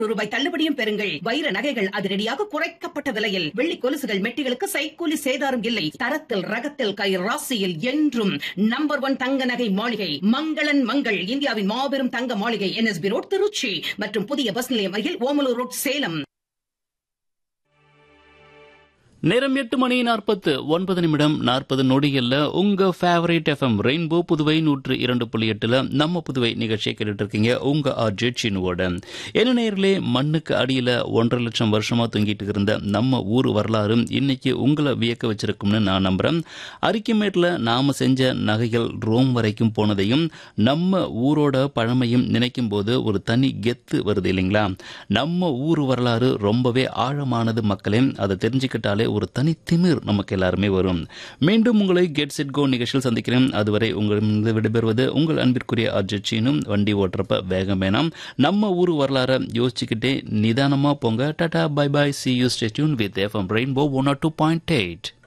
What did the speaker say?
ரூபாய் தள்ளுபடியும் பெறுங்கள் வைர நகைகள் அதிரடியாக குறைக்கப்பட்ட விலையில் வெள்ளி கொலுசுகள் மெட்டிகளுக்கு சைக்கூலி சேதாரம் இல்லை தரத்தில் ரகத்தில் கை ராசியில் என்றும் நம்பர் ஒன் தங்க நகை மாளிகை மங்களன் மங்கள் இந்தியாவின் மாபெரும் தங்க மாளிகை என்எஸ்பி ரோட் திருச்சி மற்றும் புதிய பஸ் நிலையம் அருகில் ஓமலூர் ரோட் சேலம் நேரம் எட்டு மணி நாற்பத்து ஒன்பது நிமிடம் நாற்பது நொடிகள்ல உங்க ஃபேவரட் எஃப்எம் ரெயின்போ புதுவை நூற்று இரண்டு புள்ளி எட்டுல நம்ம புதுவை நிகழ்ச்சியை கேட்டுட்டு இருக்கீங்க உங்க ஆர்ஜே சினுவோட என்ன நேர்களே மண்ணுக்கு அடியில ஒன்றரை லட்சம் வருஷமா தொங்கிட்டு இருந்த நம்ம ஊர் வரலாறு இன்னைக்கு உங்களை வியக்க வச்சிருக்கும்னு நான் நம்புறேன் அரிக்கமேட்ல நாம செஞ்ச நகைகள் ரோம் வரைக்கும் போனதையும் நம்ம ஊரோட பழமையும் நினைக்கும் போது ஒரு தனி கெத்து வருது இல்லைங்களா நம்ம ஊர் வரலாறு ரொம்பவே ஆழமானது மக்களே அதை தெரிஞ்சுக்கிட்டாலே ஒரு தனி திமிர் நமக்கு எல்லாருமே வரும் மீண்டும் உங்களை கெட் செட் கோ நிகழ்ச்சியில் சந்திக்கிறேன் அதுவரை உங்களிடம் விடைபெறுவது உங்கள் அன்பிற்குரிய அர்ஜிச்சினும் வண்டி ஓட்டுறப்ப வேகம் வேணாம் நம்ம ஊர் வரலாறை யோசிச்சுக்கிட்டே நிதானமா போங்க tata bye bye see you stay tuned with FM rainbow one or two point eight